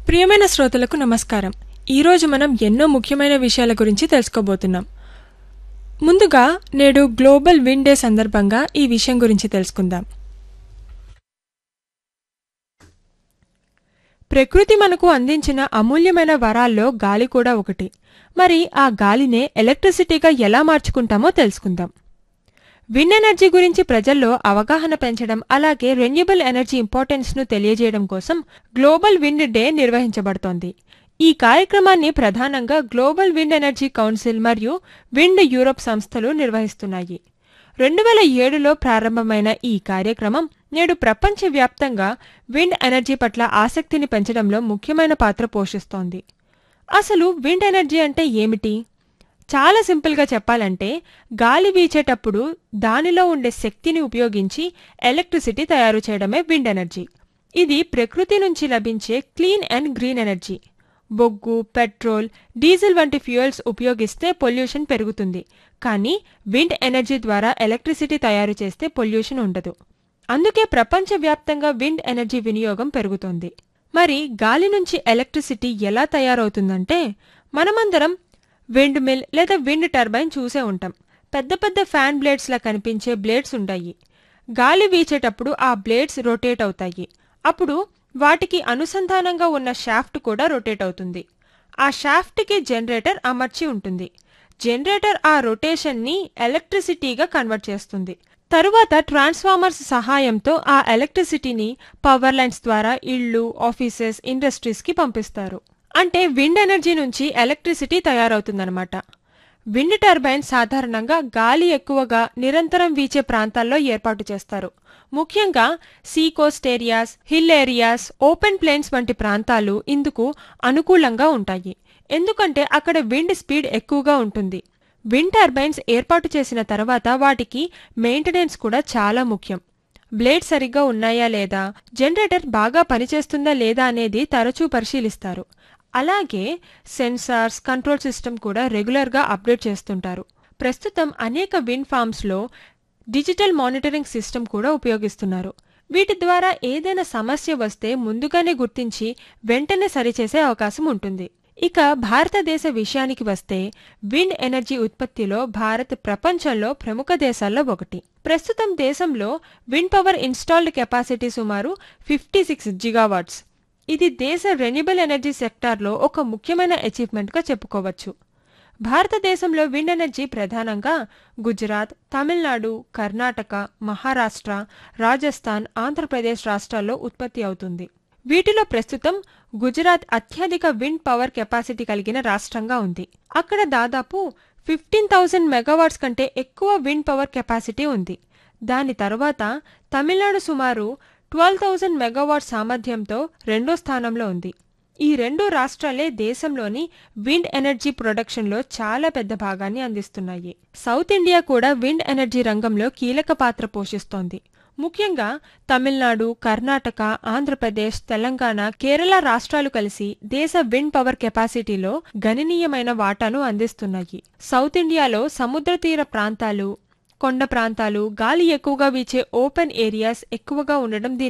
ప్రియమైన శ్రోతలకు నమస్కారం ఈరోజు మనం ఎన్నో ముఖ్యమైన విషయాల గురించి తెలుసుకోబోతున్నాం ముందుగా నేడు గ్లోబల్ విండ్ డే సందర్భంగా ఈ విషయం గురించి తెలుసుకుందాం ప్రకృతి మనకు అందించిన అమూల్యమైన వరాల్లో గాలి కూడా ఒకటి మరి ఆ గాలినే ఎలక్ట్రిసిటీగా ఎలా మార్చుకుంటామో తెలుసుకుందాం విండ్ ఎనర్జీ గురించి ప్రజల్లో అవగాహన పెంచడం అలాగే రెన్యూబుల్ ఎనర్జీ ఇంపార్టెన్స్ను తెలియజేయడం కోసం గ్లోబల్ విండ్ డే నిర్వహించబడుతోంది ఈ కార్యక్రమాన్ని ప్రధానంగా గ్లోబల్ విండ్ ఎనర్జీ కౌన్సిల్ మరియు విండ్ యూరోప్ సంస్థలు నిర్వహిస్తున్నాయి రెండు వేల ఏడులో ప్రారంభమైన ఈ కార్యక్రమం నేడు ప్రపంచవ్యాప్తంగా విండ్ ఎనర్జీ పట్ల ఆసక్తిని పెంచడంలో ముఖ్యమైన పాత్ర పోషిస్తోంది అసలు విండ్ ఎనర్జీ అంటే ఏమిటి చాలా సింపుల్గా చెప్పాలంటే గాలి వీచేటప్పుడు దానిలో ఉండే శక్తిని ఉపయోగించి ఎలక్ట్రిసిటీ తయారు చేయడమే విండ్ ఎనర్జీ ఇది ప్రకృతి నుంచి లభించే క్లీన్ అండ్ గ్రీన్ ఎనర్జీ బొగ్గు పెట్రోల్ డీజిల్ వంటి ఫ్యూయల్స్ ఉపయోగిస్తే పొల్యూషన్ పెరుగుతుంది కానీ విండ్ ఎనర్జీ ద్వారా ఎలక్ట్రిసిటీ తయారు చేస్తే పొల్యూషన్ ఉండదు అందుకే ప్రపంచవ్యాప్తంగా విండ్ ఎనర్జీ వినియోగం పెరుగుతోంది మరి గాలి నుంచి ఎలక్ట్రిసిటీ ఎలా తయారవుతుందంటే మనమందరం విండ్ మిల్ లేదా విండ్ టర్బైన్ చూసే ఉంటాం పెద్ద పెద్ద ఫ్యాన్ బ్లేడ్స్లా కనిపించే బ్లేడ్స్ ఉంటాయి గాలి వీచేటప్పుడు ఆ బ్లేడ్స్ రొటేట్ అవుతాయి అప్పుడు వాటికి అనుసంధానంగా ఉన్న షాఫ్ట్ కూడా రొటేట్ అవుతుంది ఆ షాఫ్ట్కి జనరేటర్ అమర్చి ఉంటుంది జనరేటర్ ఆ రొటేషన్ని ఎలక్ట్రిసిటీగా కన్వర్ట్ చేస్తుంది తరువాత ట్రాన్స్ఫార్మర్స్ సహాయంతో ఆ ఎలక్ట్రిసిటీని పవర్ లైన్స్ ద్వారా ఇళ్ళు ఆఫీసెస్ ఇండస్ట్రీస్కి పంపిస్తారు అంటే విండ్ ఎనర్జీ నుంచి ఎలక్ట్రిసిటీ తయారవుతుందన్నమాట విండ్ టర్బైన్ సాధారణంగా గాలి ఎక్కువగా నిరంతరం వీచే ప్రాంతాల్లో ఏర్పాటు చేస్తారు ముఖ్యంగా seacoast areas hill areas open plains వంటి ప్రాంతాలు ఇందుకు అనుకూలంగా ఉంటాయి ఎందుకంటే అక్కడ విండ్ స్పీడ్ ఎక్కువగా ఉంటుంది విండ్ టర్బైన్స్ ఏర్పాటు చేసిన తర్వాత వాటికి మెయింటెనెన్స్ కూడా చాలా ముఖ్యం బ్లేడ్ సరిగ్గా ఉన్నాయా లేదా జనరేటర్ బాగా పనిచేస్తుందా లేదా అనేది తరచూ పరిశీలిస్తారు అలాగే సెన్సార్స్ కంట్రోల్ సిస్టమ్ కూడా రెగ్యులర్గా అప్డేట్ చేస్తుంటారు ప్రస్తుతం అనేక విండ్ ఫార్మ్స్లో డిజిటల్ మానిటరింగ్ సిస్టమ్ కూడా ఉపయోగిస్తున్నారు వీటి ద్వారా ఏదైనా సమస్య వస్తే ముందుగానే గుర్తించి వెంటనే సరిచేసే అవకాశం ఉంటుంది ఇక భారతదేశ విషయానికి వస్తే విండ్ ఎనర్జీ ఉత్పత్తిలో భారత్ ప్రపంచంలో ప్రముఖ దేశాల్లో ఒకటి ప్రస్తుతం దేశంలో విండ్ పవర్ ఇన్స్టాల్డ్ కెపాసిటీ సుమారు ఫిఫ్టీ సిక్స్ జిగావాట్స్ ఇది దేశ రెన్యూబుల్ ఎనర్జీ సెక్టార్లో ఒక ముఖ్యమైన అచీవ్మెంట్గా చెప్పుకోవచ్చు భారతదేశంలో విండ్ ఎనర్జీ ప్రధానంగా గుజరాత్ తమిళనాడు కర్ణాటక మహారాష్ట్ర రాజస్థాన్ ఆంధ్రప్రదేశ్ రాష్ట్రాల్లో ఉత్పత్తి అవుతుంది వీటిలో ప్రస్తుతం గుజరాత్ అత్యధిక విండ్ పవర్ కెపాసిటీ కలిగిన రాష్ట్రంగా ఉంది అక్కడ దాదాపు ఫిఫ్టీన్ థౌజండ్ మెగావాట్స్ కంటే ఎక్కువ విండ్ పవర్ కెపాసిటీ ఉంది దాని తర్వాత తమిళనాడు సుమారు ట్వెల్వ్ థౌజండ్ మెగావాట్ సామర్థ్యంతో రెండో స్థానంలో ఉంది ఈ రెండు రాష్ట్రాలే దేశంలోని విండ్ ఎనర్జీ ప్రొడక్షన్లో చాలా పెద్ద భాగాన్ని అందిస్తున్నాయి సౌత్ ఇండియా కూడా విండ్ ఎనర్జీ రంగంలో కీలక పాత్ర పోషిస్తోంది ముఖ్యంగా తమిళనాడు కర్ణాటక ఆంధ్రప్రదేశ్ తెలంగాణ కేరళ రాష్ట్రాలు కలిసి దేశ విండ్ పవర్ కెపాసిటీలో గణనీయమైన వాటాను అందిస్తున్నాయి సౌత్ ఇండియాలో సముద్ర తీర ప్రాంతాలు కొండ ప్రాంతాలు గాలి ఎక్కువగా వీచే ఓపెన్ ఏరియాస్ ఎక్కువగా ఉండడం దీని